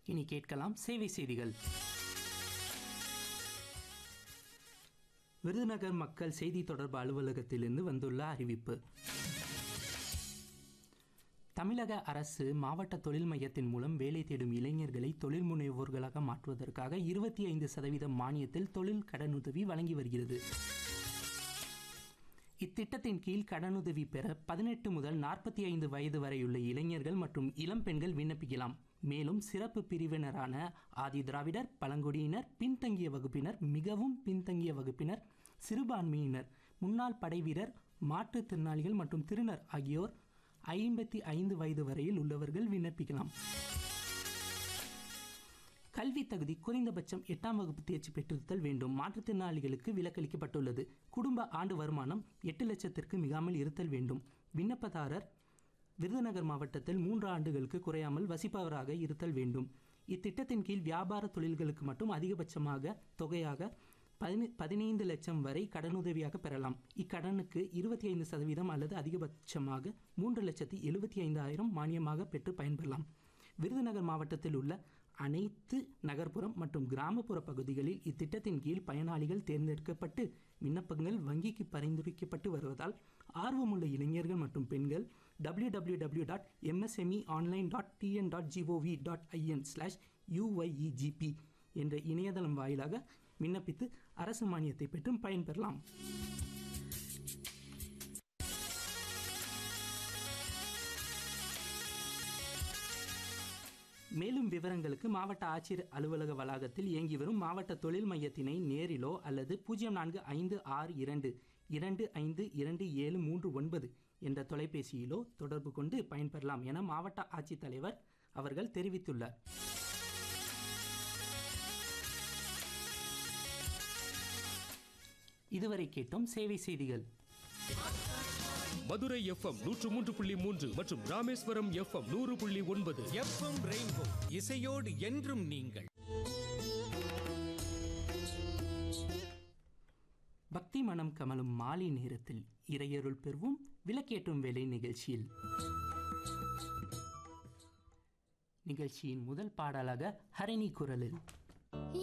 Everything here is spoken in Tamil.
இனி கேட்கலாம் சேவை செய்திகள் விருதுநகர் மக்கள் செய்தி தொடர்பு அலுவலகத்திலிருந்து வந்துள்ள அறிவிப்பு தமிழக அரசு மாவட்ட தொழில் மையத்தின் மூலம் வேலை தேடும் இளைஞர்களை தொழில் முனைவோர்களாக மாற்றுவதற்காக இருபத்தி ஐந்து சதவீதம் மானியத்தில் தொழில் கடனுதவி வழங்கி வருகிறது இத்திட்டத்தின் கீழ் கடனுதவி பெற பதினெட்டு முதல் நாற்பத்தி ஐந்து வயது வரையுள்ள இளைஞர்கள் மற்றும் இளம் பெண்கள் விண்ணப்பிக்கலாம் மேலும் சிறப்பு பிரிவினரான ஆதி திராவிடர் பழங்குடியினர் பின்தங்கிய வகுப்பினர் மிகவும் பின்தங்கிய வகுப்பினர் சிறுபான்மையினர் முன்னாள் படைவீரர் மாற்றுத்திறனாளிகள் மற்றும் திருநர் ஆகியோர் ஐம்பத்தி ஐந்து வயது வரையில் உள்ளவர்கள் விண்ணப்பிக்கலாம் கல்வி தகுதி குறைந்தபட்சம் எட்டாம் வகுப்பு தேர்ச்சி பெற்றிருத்தல் வேண்டும் மாற்றுத்திறனாளிகளுக்கு விலக்களிக்கப்பட்டுள்ளது குடும்ப ஆண்டு வருமானம் எட்டு லட்சத்திற்கு மிகாமல் இருத்தல் வேண்டும் விண்ணப்பதாரர் விருதுநகர் மாவட்டத்தில் மூன்று ஆண்டுகளுக்கு குறையாமல் வசிப்பவராக இருத்தல் வேண்டும் இத்திட்டத்தின் கீழ் வியாபார தொழில்களுக்கு மட்டும் அதிகபட்சமாக தொகையாக பதினை பதினைந்து லட்சம் வரை கடனுதவியாக பெறலாம் இக்கடனுக்கு இருபத்தி ஐந்து சதவீதம் அல்லது அதிகபட்சமாக மூன்று லட்சத்தி எழுபத்தி ஐந்தாயிரம் மானியமாக பெற்று பயன்பெறலாம் விருதுநகர் மாவட்டத்தில் உள்ள அனைத்து நகர்ப்புறம் மற்றும் கிராமப்புற பகுதிகளில் இத்திட்டத்தின் கீழ் பயனாளிகள் தேர்ந்தெடுக்கப்பட்டு விண்ணப்பங்கள் வங்கிக்கு பரிந்துரைக்கப்பட்டு வருவதால் ஆர்வமுள்ள இளைஞர்கள் மற்றும் பெண்கள் W W W dot MSME online dot TN dot GOV dot IN slash UYEGP என்ற இணையதளம் வாயிலாக விண்ணப்பித்து அரசு மானியத்தை பெற்றும் பயன்பெறலாம் மேலும் விவரங்களுக்கு மாவட்ட ஆட்சியர் அலுவலக வளாகத்தில் இயங்கி வரும் மாவட்ட தொழில் மையத்தினை நேரிலோ அல்லது பூஜ்ஜியம் நான்கு ஐந்து ஆறு இரண்டு இரண்டு ஐந்து இரண்டு ஏழு மூன்று ஒன்பது என்ற தொலைபேசியிலோ தொடர்பு கொண்டு பயன்பெறலாம் என மாவட்ட ஆட்சித்தலைவர் அவர்கள் தெரிவித்துள்ளார் இதுவரை கேட்டோம் சேவை செய்திகள் மதுரை எஃப்எம் நூற்று மூன்று புள்ளி மூன்று மற்றும் ராமேஸ்வரம் எஃப்எம் நூறு புள்ளி ஒன்பது எஃப்எம் ரெயின்போ இசையோடு என்றும் நீங்கள் பக்தி மனம் கமலும் மாலை நேரத்தில் இறையருள் பெறுவோம் விளக்கேற்றும் வேலை நிகழ்ச்சியில் நிகழ்ச்சியின் முதல் பாடலாக ஹரணி குரலில்